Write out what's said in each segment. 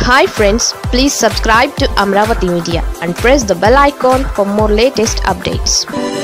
hi friends please subscribe to Amaravati media and press the bell icon for more latest updates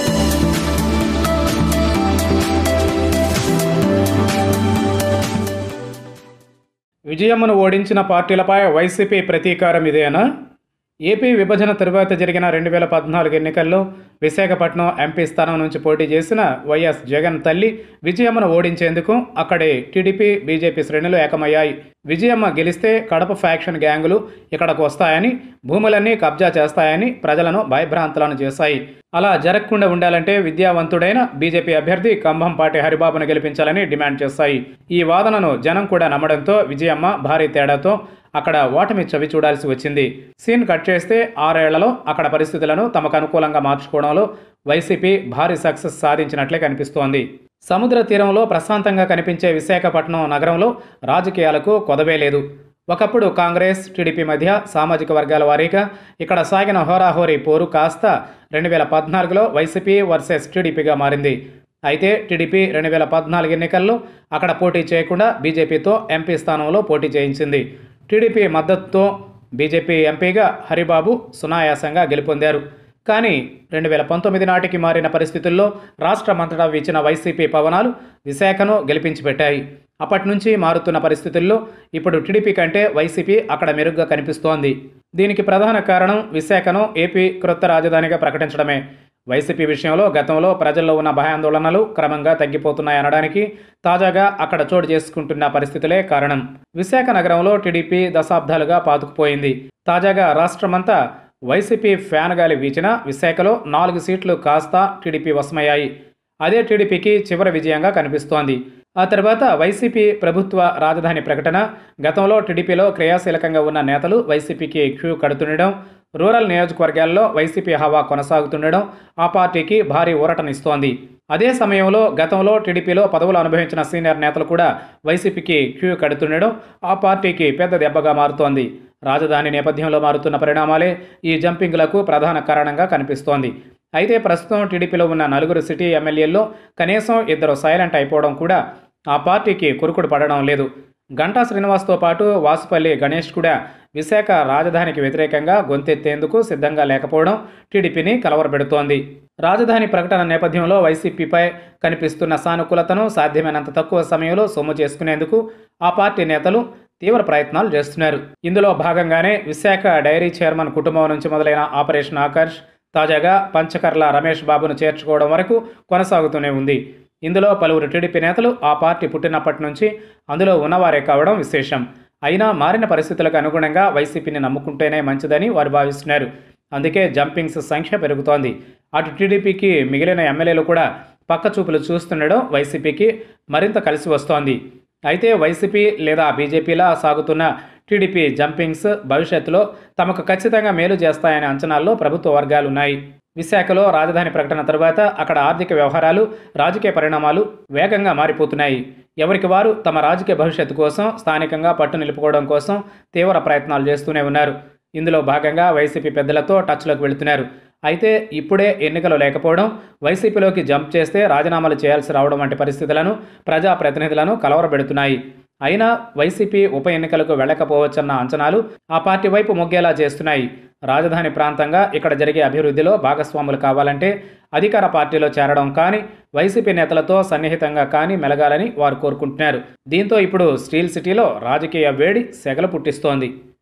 విజయమ్మను ఓడించిన పార్టీలపై YCP ప్రతీకారం ఇదేనా AP విభజన తరువాత జరిగిన రెండు వేల పద్నాలుగు ఎన్నికల్లో విశాఖపట్నం ఎంపీ స్థానం నుంచి పోటీ చేసిన వైఎస్ జగన్ తల్లి విజయమ్మను ఓడించేందుకు అక్కడి టీడీపీ బీజేపీ శ్రేణులు ఏకమయ్యాయి విజయమ్మ గెలిస్తే కడప ఫ్యాక్షన్ గ్యాంగులు ఇక్కడకు వస్తాయని భూములన్నీ కబ్జా చేస్తాయని ప్రజలను భయభ్రాంతులను చేశాయి అలా జరగకుండా ఉండాలంటే విద్యావంతుడైన బీజేపీ అభ్యర్థి కంభంపాటి హరిబాబును గెలిపించాలని డిమాండ్ చేశాయి ఈ వాదనను జనం కూడా నమ్మడంతో విజయమ్మ భారీ తేడాతో అక్కడ ఓటమి చవి చూడాల్సి వచ్చింది సీన్ కట్ చేస్తే ఆరేళ్లలో అక్కడ పరిస్థితులను తమకు అనుకూలంగా మార్చుకోవడంలో వైసీపీ భారీ సక్సెస్ సాధించినట్లే కనిపిస్తోంది సముద్ర తీరంలో ప్రశాంతంగా కనిపించే విశాఖపట్నం నగరంలో రాజకీయాలకు కొదవే లేదు ఒకప్పుడు కాంగ్రెస్ టీడీపీ మధ్య సామాజిక వర్గాల వారీగా ఇక్కడ సాగిన హోరాహోరీ పోరు కాస్త రెండు వేల పద్నాలుగులో వైసీపీ వర్సెస్ టీడీపీగా మారింది అయితే టీడీపీ రెండు వేల పద్నాలుగు ఎన్నికల్లో అక్కడ పోటీ చేయకుండా బీజేపీతో ఎంపీ స్థానంలో పోటీ చేయించింది టీడీపీ మద్దతుతో బీజేపీ ఎంపీగా హరిబాబు సునాయాసంగా గెలుపొందారు కానీ రెండు వేల పంతొమ్మిది నాటికి మారిన పరిస్థితుల్లో రాష్ట్రమంతటా వీచిన వైసీపీ పవనాలు విశాఖను గెలిపించి పెట్టాయి అప్పటి నుంచి మారుతున్న పరిస్థితుల్లో ఇప్పుడు టీడీపీ కంటే వైసీపీ అక్కడ మెరుగ్గా కనిపిస్తోంది దీనికి ప్రధాన కారణం విశాఖను ఏపీ క్రొత్త రాజధానిగా ప్రకటించడమే వైసీపీ విషయంలో గతంలో ప్రజల్లో ఉన్న భయాందోళనలు క్రమంగా తగ్గిపోతున్నాయనడానికి తాజాగా అక్కడ చోటు చేసుకుంటున్న పరిస్థితులే కారణం విశాఖ నగరంలో టీడీపీ దశాబ్దాలుగా పాతుకుపోయింది తాజాగా రాష్ట్రమంతా వైసీపీ ఫ్యాన్ గాలి వీచిన విశాఖలో నాలుగు సీట్లు కాస్త టీడీపీ వశమయ్యాయి అదే టీడీపీకి చివరి విజయంగా కనిపిస్తోంది ఆ తర్వాత వైసీపీ ప్రభుత్వ రాజధాని ప్రకటన గతంలో టీడీపీలో క్రియాశీలకంగా ఉన్న నేతలు వైసీపీకి క్యూ కడుతుండడం రూరల్ నియోజకవర్గాల్లో వైసీపీ హవా కొనసాగుతుండడం ఆ పార్టీకి భారీ ఊరటనిస్తోంది అదే సమయంలో గతంలో టీడీపీలో పదవులు అనుభవించిన సీనియర్ నేతలు కూడా వైసీపీకి క్యూ కడుతుండడం ఆ పార్టీకి పెద్ద దెబ్బగా మారుతోంది రాజధాని నేపథ్యంలో మారుతున్న పరిణామాలే ఈ జంపింగ్లకు ప్రధాన కారణంగా కనిపిస్తోంది అయితే ప్రస్తుతం టీడీపీలో ఉన్న నలుగురు సిటీ ఎమ్మెల్యేల్లో కనీసం ఇద్దరు సైలెంట్ అయిపోవడం కూడా ఆ పార్టీకి కురుకుడు పడడం లేదు గంటా శ్రీనివాస్తో పాటు వాసుపల్లి గణేష్ కూడా విశాఖ రాజధానికి వ్యతిరేకంగా గొంతెత్తేందుకు సిద్ధంగా లేకపోవడం టీడీపీని కలవరపెడుతోంది రాజధాని ప్రకటన నేపథ్యంలో వైసీపీపై కనిపిస్తున్న సానుకూలతను సాధ్యమైనంత తక్కువ సమయంలో సొమ్ము చేసుకునేందుకు ఆ పార్టీ నేతలు తీవ్ర ప్రయత్నాలు చేస్తున్నారు ఇందులో భాగంగానే విశాఖ డైరీ చైర్మన్ కుటుంబం నుంచి మొదలైన ఆపరేషన్ ఆకర్ష్ తాజాగా పంచకర్ల రమేష్ బాబును చేర్చుకోవడం వరకు కొనసాగుతూనే ఉంది ఇందులో పలువురు టీడీపీ నేతలు ఆ పార్టీ పుట్టినప్పటి నుంచి అందులో ఉన్నవారే కావడం విశేషం అయినా మారిన పరిస్థితులకు అనుగుణంగా వైసీపీని నమ్ముకుంటేనే మంచిదని వారు భావిస్తున్నారు అందుకే జంపింగ్స్ సంఖ్య పెరుగుతోంది అటు టీడీపీకి మిగిలిన ఎమ్మెల్యేలు కూడా పక్క చూపులు చూస్తుండడం వైసీపీకి మరింత కలిసి వస్తోంది అయితే వైసీపీ లేదా బీజేపీలా సాగుతున్న టీడీపీ జంపింగ్స్ భవిష్యత్తులో తమకు ఖచ్చితంగా మేలు చేస్తాయనే అంచనాల్లో ప్రభుత్వ వర్గాలు ఉన్నాయి విశాఖలో రాజధాని ప్రకటన తరువాత అక్కడ ఆర్థిక వ్యవహారాలు రాజకీయ పరిణామాలు వేగంగా మారిపోతున్నాయి ఎవరికి వారు తమ రాజకీయ భవిష్యత్తు కోసం స్థానికంగా పట్టు నిలుపుకోవడం కోసం తీవ్ర ప్రయత్నాలు చేస్తూనే ఉన్నారు ఇందులో భాగంగా వైసీపీ పెద్దలతో టచ్లోకి వెళుతున్నారు అయితే ఇప్పుడే ఎన్నికలు లేకపోవడం వైసీపీలోకి జంప్ చేస్తే రాజీనామాలు చేయాల్సి రావడం వంటి పరిస్థితులను ప్రజాప్రతినిధులను కలవరబెడుతున్నాయి అయినా వైసీపీ ఉప ఎన్నికలకు వెళ్ళకపోవచ్చన్న అంచనాలు ఆ పార్టీ వైపు మొగ్గేలా చేస్తున్నాయి రాజధాని ప్రాంతంగా ఇక్కడ జరిగే అభివృద్ధిలో భాగస్వాములు కావాలంటే అధికార పార్టీలో చేరడం కానీ వైసీపీ నేతలతో సన్నిహితంగా కానీ మెలగాలని వారు కోరుకుంటున్నారు దీంతో ఇప్పుడు స్టీల్ సిటీలో రాజకీయ వేడి సెగలు పుట్టిస్తోంది